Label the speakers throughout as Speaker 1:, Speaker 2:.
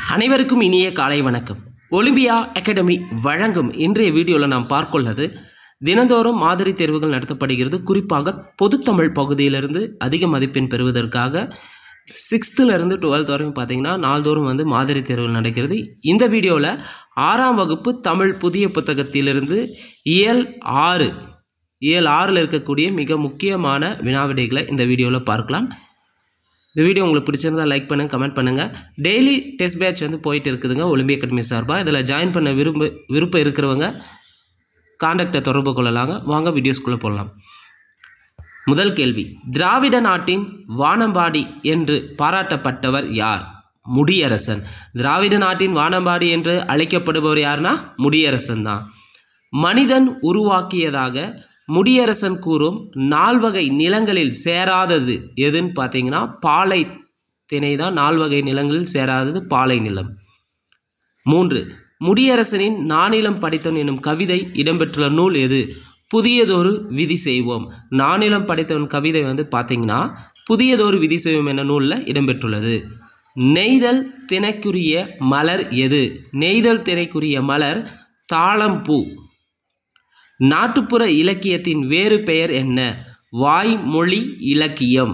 Speaker 1: அனைவருக்கும் இனிய காலை வணக்கம் ஒலிம்பியா அகாடமி வழங்கும் இன்றைய வீடியோவில் நாம் பார்க்கொள்ளது தினந்தோறும் மாதிரி தேர்வுகள் நடத்தப்படுகிறது குறிப்பாக பொதுத்தமிழ் பகுதியிலிருந்து அதிக மதிப்பெண் பெறுவதற்காக சிக்ஸ்த்துலேருந்து டுவெல்த் வரையும் பார்த்தீங்கன்னா நாள்தோறும் வந்து மாதிரி தேர்வுகள் நடக்கிறது இந்த வீடியோவில் ஆறாம் வகுப்பு தமிழ் புதிய புத்தகத்திலிருந்து இயல் ஆறு இயல் ஆறில் இருக்கக்கூடிய மிக முக்கியமான வினாவிடைகளை இந்த வீடியோவில் பார்க்கலாம் இந்த வீடியோ உங்களுக்கு பிடிச்சிருந்தா லைக் பண்ணுங்கள் கமெண்ட் பண்ணுங்கள் டெய்லி டெஸ்ட் பேட்ச் வந்து போயிட்டு இருக்குதுங்க ஒலிம்பிக் அகாடமி சார்பாக இதில் ஜாயின் பண்ண விரும்ப விருப்பம் இருக்கிறவங்க காண்டாக்டை தொடர்பு கொள்ளலாங்க வாங்க வீடியோஸ்குள்ளே போடலாம் முதல் கேள்வி திராவிட நாட்டின் வானம்பாடி என்று பாராட்டப்பட்டவர் யார் முடியரசன் திராவிட நாட்டின் வானம்பாடி என்று அழைக்கப்படுபவர் யாருன்னா முடியரசன் தான் மனிதன் உருவாக்கியதாக முடியரசன் கூறும் நால்வகை நிலங்களில் சேராதது எதுன்னு பார்த்தீங்கன்னா பாலை திணை தான் நால்வகை நிலங்களில் சேராதது பாலை நிலம் மூன்று முடியரசனின் நானிலம் படித்தவன் எனும் கவிதை இடம்பெற்றுள்ள நூல் எது புதியதொரு விதி செய்வோம் நானிலம் படைத்தவன் கவிதை வந்து பார்த்தீங்கன்னா புதியதொரு விதி செய்வோம் என்ற நூலில் இடம்பெற்றுள்ளது நெய்தல் திணைக்குரிய மலர் எது நெய்தல் திணைக்குரிய மலர் தாளம்பூ நாட்டுப்புற இலக்கியத்தின் வேறு பெயர் என்ன வாய்மொழி இலக்கியம்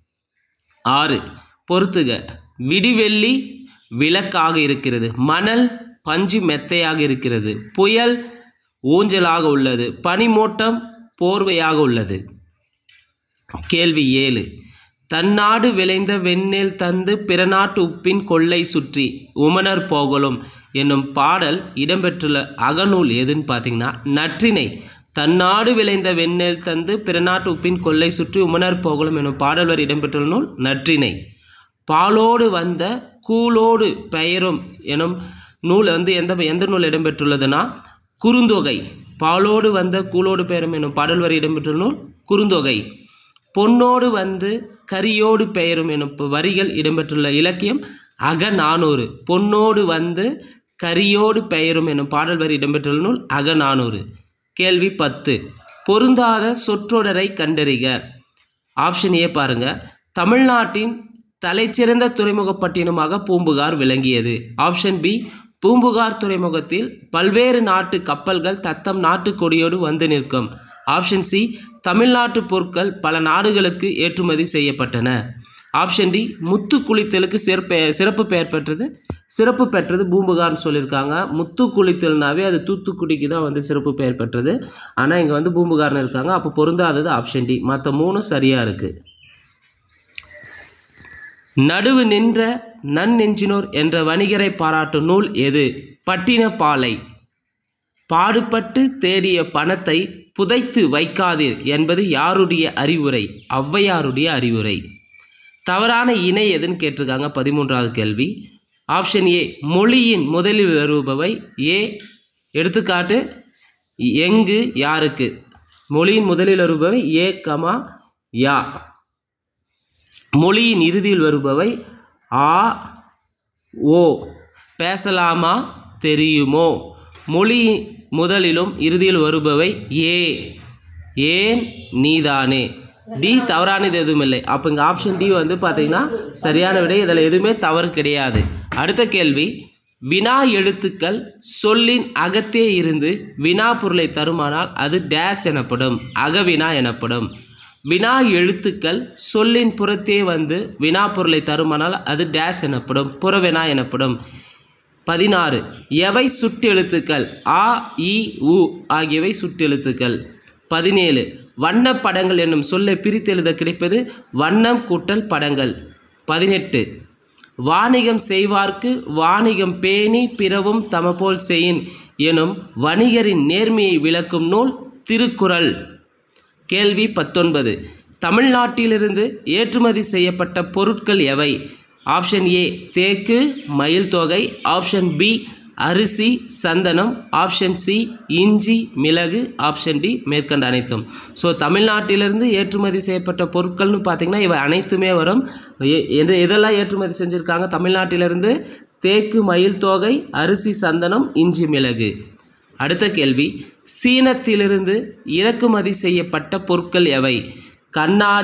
Speaker 1: ஆறு பொறுத்துக விடிவெள்ளி விளக்காக இருக்கிறது மணல் பஞ்சு மெத்தையாக இருக்கிறது புயல் ஊஞ்சலாக உள்ளது பனிமூட்டம் போர்வையாக உள்ளது கேள்வி ஏழு தன்னாடு விளைந்த வெண்ணெல் தந்து பிறநாட்டு உப்பின் கொள்ளை சுற்றி உமனர் போகலும் என்னும் பாடல் இடம்பெற்றுள்ள அகநூல் எதுன்னு பார்த்தீங்கன்னா நற்றினை தன்னாடு விளைந்த வெண்ணெல் தந்து பிறநாட்டு உப்பின் கொள்ளை சுற்றி உமனர் போகலும் என்னும் பாடல் வரி இடம்பெற்றுள்ள நூல் நற்றினை பாலோடு வந்த கூலோடு பெயரும் எனும் நூல் வந்து எந்த எந்த நூல் இடம்பெற்றுள்ளதுன்னா குறுந்தொகை பாலோடு வந்த கூலோடு பெயரும் எனும் பாடல் வரி இடம்பெற்றுள்ள நூல் குறுந்தொகை பொன்னோடு வந்து கரியோடு பெயரும் எனும் வரிகள் இடம்பெற்றுள்ள இலக்கியம் அகநானூறு பொன்னோடு வந்து கரியோடு பெயரும் எனும் பாடல் வரி இடம்பெற்றுள்ள நூல் அகநானூறு கேள்வி பத்து பொருந்தாத சொற்றொடரை கண்டறிக ஆப்ஷன் ஏ பாருங்க தமிழ்நாட்டின் தலைச்சிறந்த துறைமுகப்பட்டினமாக பூம்புகார் விளங்கியது ஆப்ஷன் பி பூம்புகார் துறைமுகத்தில் பல்வேறு நாட்டு கப்பல்கள் தத்தம் நாட்டு கொடியோடு வந்து நிற்கும் ஆப்ஷன் சி தமிழ்நாட்டு பொருட்கள் பல நாடுகளுக்கு ஏற்றுமதி செய்யப்பட்டன ஆப்ஷன் டி முத்து குளித்தலுக்கு சிறப்பு சிறப்பு பெயர் பெற்றது சிறப்பு பெற்றது பூம்புகார்னு சொல்லியிருக்காங்க முத்து குளித்தல்னாவே அது தூத்துக்குடிக்கு தான் வந்து சிறப்பு பெயர் பெற்றது ஆனால் இங்கே வந்து பூம்புகார்னு இருக்காங்க அப்போ பொருந்தாதது ஆப்ஷன் டி மற்ற மூணும் சரியாக இருக்குது நடுவு நின்ற நன்னெஞ்சினோர் என்ற வணிகரை பாராட்டும் நூல் எது பட்டினப்பாலை பாடுபட்டு தேடிய பணத்தை புதைத்து வைக்காதீர் என்பது யாருடைய அறிவுரை ஔவையாருடைய அறிவுரை தவறான இணை எதுன்னு கேட்டிருக்காங்க பதிமூன்றாவது கேள்வி ஆப்ஷன் ஏ மொழியின் முதலில் வருபவை ஏ எடுத்துக்காட்டு எங்கு யாருக்கு மொழியின் முதலில் வருபவை ஏ கமா யா மொழியின் இறுதியில் வருபவை ஆ ஓ பேசலாமா தெரியுமோ மொழி முதலிலும் இறுதியில் வருபவை ஏ ஏன் நீதானே டி தவறானது எதுவும் இல்லை அப்போ இங்கே ஆப்ஷன் டி வந்து பார்த்தீங்கன்னா சரியான விடை இதில் எதுவுமே தவறு கிடையாது அடுத்த கேள்வி வினா எழுத்துக்கள் சொல்லின் அகத்தே இருந்து வினா பொருளை தருமானால் அது டேஸ் எனப்படும் அகவினா எனப்படும் வினா எழுத்துக்கள் சொல்லின் புறத்தே வந்து வினா பொருளை தருமானால் அது டேஸ் எனப்படும் புறவினா எனப்படும் பதினாறு எவை சுட்டெழுத்துக்கள் ஆ இ உ ஆகியவை சுட்டெழுத்துக்கள் பதினேழு வண்ண படங்கள் என்னும் சொல்லை பிரித்தெழுத கிடைப்பது வண்ணம் கூட்டல் படங்கள் பதினெட்டு வாணிகம் செய்வார்க்கு வாணிகம் பேணி பிறவும் தமபோல் செய்யின் எனும் வணிகரின் நேர்மையை விளக்கும் நூல் திருக்குறள் கேள்வி பத்தொன்பது தமிழ்நாட்டிலிருந்து ஏற்றுமதி செய்யப்பட்ட பொருட்கள் எவை ஆப்ஷன் ஏ தேக்கு மயில் தொகை ஆப்ஷன் பி அரிசி சந்தனம் ஆப்ஷன் சி இஞ்சி மிளகு ஆப்ஷன் டி மேற்கண்ட அனைத்தும் ஸோ தமிழ்நாட்டிலிருந்து ஏற்றுமதி செய்யப்பட்ட பொருட்கள்னு பார்த்தீங்கன்னா இவை அனைத்துமே வரும் எ- எது எதெல்லாம் ஏற்றுமதி செஞ்சுருக்காங்க தமிழ்நாட்டிலிருந்து தேக்கு மயில் தொகை அரிசி சந்தனம் இஞ்சி மிளகு அடுத்த கேள்வி சீனத்திலிருந்து இறக்குமதி செய்யப்பட்ட பொருட்கள் எவை கண்ணாடி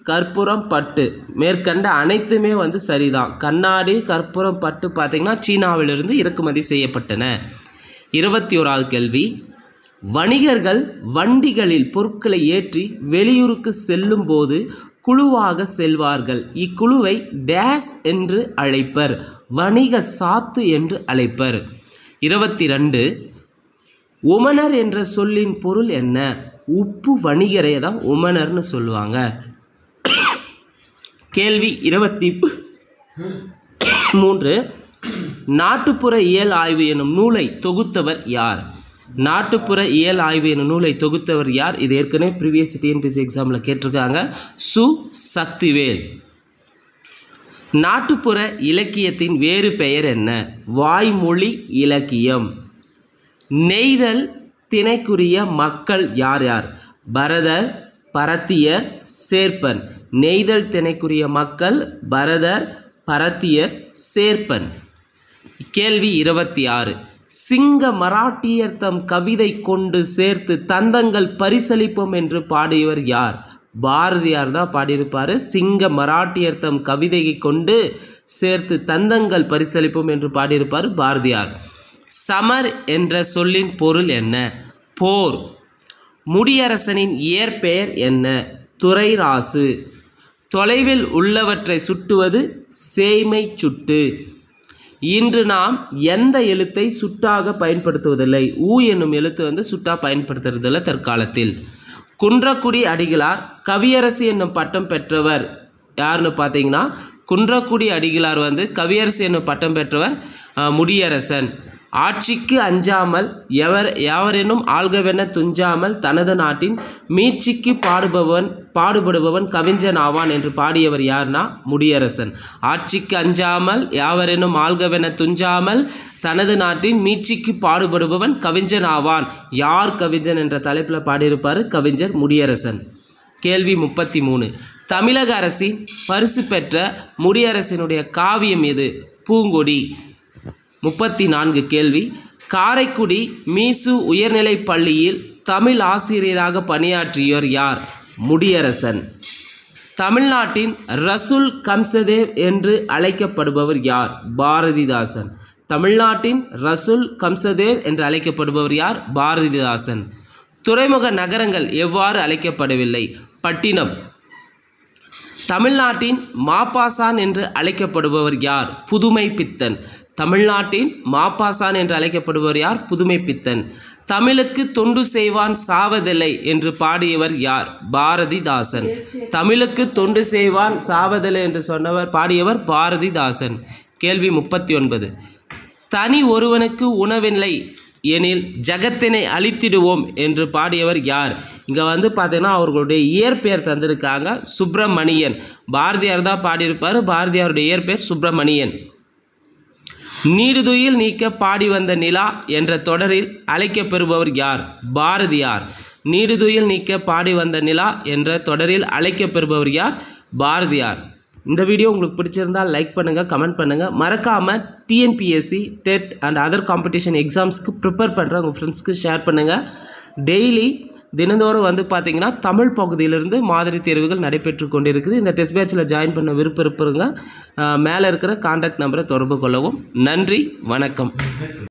Speaker 1: கற்பூரம் பட்டு மேற்கண்ட அனைத்துமே வந்து சரிதான் கண்ணாடி கற்பூரம் பட்டு பார்த்திங்கன்னா சீனாவிலிருந்து இறக்குமதி செய்யப்பட்டன இருபத்தி ஓராவது கேள்வி வணிகர்கள் வண்டிகளில் பொருட்களை ஏற்றி வெளியூருக்கு செல்லும் போது குழுவாக செல்வார்கள் இக்குழுவை டேஸ் என்று அழைப்பர் வணிக சாத்து என்று அழைப்பர் இருபத்தி ரெண்டு உமனர் என்ற சொல்லின் பொருள் என்ன உப்பு வணிகரை தான் உமனர்னு சொல்லுவாங்க கேள்வி இருபத்தி மூன்று நாட்டுப்புற இயல் ஆய்வு எனும் நூலை தொகுத்தவர் யார் நாட்டுப்புற இயல் ஆய்வு எனும் நூலை தொகுத்தவர் யார் இது ஏற்கனவே ப்ரீவியஸ் டிஎன்பிசி எக்ஸாமில் கேட்டிருக்காங்க சு சக்திவேல் நாட்டுப்புற இலக்கியத்தின் வேறு பெயர் என்ன வாய்மொழி இலக்கியம் நெய்தல் திணைக்குரிய மக்கள் யார் யார் பரதர் பரத்தியர் சேர்ப்பன் நெய்தல் திணைக்குரிய மக்கள் பரதர் பரத்தியர் சேர்ப்பன் கேள்வி இருபத்தி ஆறு சிங்க மராட்டியர் தம் கவிதை கொண்டு சேர்த்து தந்தங்கள் பரிசளிப்போம் என்று பாடியவர் யார் பாரதியார் தான் பாடியிருப்பார் சிங்க மராட்டியர் தம் கவிதையை கொண்டு சேர்த்து தந்தங்கள் பரிசளிப்போம் என்று பாடியிருப்பார் பாரதியார் சமர் என்ற சொல்லின் பொருள் என்ன போர் முடியரசனின் இயற்பெயர் என்ன துரைராசு தொலைவில் உள்ளவற்றை சுட்டுவது சேய்மை சுட்டு இன்று நாம் எந்த எழுத்தை சுட்டாக பயன்படுத்துவதில்லை ஊ என்னும் எழுத்து வந்து சுட்டா பயன்படுத்துறதில்லை தற்காலத்தில் குன்றக்குடி அடிகளார் கவியரசு என்னும் பட்டம் பெற்றவர் யாருன்னு பார்த்தீங்கன்னா குன்றக்குடி அடிகளார் வந்து கவியரசு என்னும் பட்டம் பெற்றவர் அஹ், முடியரசன் ஆட்சிக்கு அஞ்சாமல் எவர் எவரெனும் ஆள்கவென துஞ்சாமல் தனது நாட்டின் மீட்சிக்கு பாடுபவன் பாடுபடுபவன் கவிஞன் ஆவான் என்று பாடியவர் யார்னா முடியரசன் ஆட்சிக்கு அஞ்சாமல் யாவரெனும் ஆள்கவென துஞ்சாமல் தனது நாட்டின் மீட்சிக்கு பாடுபடுபவன் கவிஞன் ஆவான் யார் கவிஞன் என்ற தலைப்பில் பாடியிருப்பார் கவிஞர் முடியரசன் கேள்வி முப்பத்தி மூணு தமிழக அரசின் பரிசு பெற்ற முடியரசனுடைய காவியம் எது பூங்கொடி முப்பத்தி நான்கு கேள்வி காரைக்குடி மீசு உயர்நிலைப் பள்ளியில் தமிழ் ஆசிரியராக பணியாற்றியோர் யார் முடியரசன் தமிழ்நாட்டின் ரசூல் கம்சதேவ் என்று அழைக்கப்படுபவர் யார் பாரதிதாசன் தமிழ்நாட்டின் ரசூல் கம்சதேவ் என்று அழைக்கப்படுபவர் யார் பாரதிதாசன் துறைமுக நகரங்கள் எவ்வாறு அழைக்கப்படவில்லை பட்டினம் தமிழ்நாட்டின் மாப்பாசான் என்று அழைக்கப்படுபவர் யார் புதுமை பித்தன் தமிழ்நாட்டின் மாப்பாசான் என்று அழைக்கப்படுபவர் யார் புதுமை பித்தன் தமிழுக்கு தொண்டு செய்வான் சாவதில்லை என்று பாடியவர் யார் பாரதிதாசன் தமிழுக்கு தொண்டு செய்வான் சாவதில்லை என்று சொன்னவர் பாடியவர் பாரதிதாசன் கேள்வி முப்பத்தி ஒன்பது தனி ஒருவனுக்கு உணவில்லை எனில் ஜகத்தினை அழித்திடுவோம் என்று பாடியவர் யார் இங்கே வந்து பார்த்தீங்கன்னா அவர்களுடைய இயற்பெயர் தந்திருக்காங்க சுப்பிரமணியன் பாரதியார் தான் பாடியிருப்பார் பாரதியாருடைய இயற்பெயர் சுப்பிரமணியன் நீடுதுயில் நீக்க பாடி வந்த நிலா என்ற தொடரில் அழைக்கப்பெறுபவர் யார் பாரதியார் நீடுதுயில் நீக்க பாடி வந்த நிலா என்ற தொடரில் அழைக்கப்பெறுபவர் யார் பாரதியார் இந்த வீடியோ உங்களுக்கு பிடிச்சிருந்தால் லைக் பண்ணுங்கள் கமெண்ட் பண்ணுங்கள் மறக்காமல் TNPSC TET and other competition எக்ஸாம்ஸ்க்கு ப்ரிப்பேர் பண்ணுற உங்கள் ஃப்ரெண்ட்ஸ்க்கு ஷேர் பண்ணுங்கள் டெய்லி தினந்தோறும் வந்து பார்த்தீங்கன்னா தமிழ் பகுதியிலிருந்து மாதிரி தேர்வுகள் நடைபெற்று கொண்டிருக்குது இந்த டெஸ்ட் பேட்சில் ஜாயின் பண்ண விருப்பம் இருப்பவங்க மேலே இருக்கிற காண்டாக்ட் நம்பரை தொடர்பு கொள்ளவும் நன்றி வணக்கம்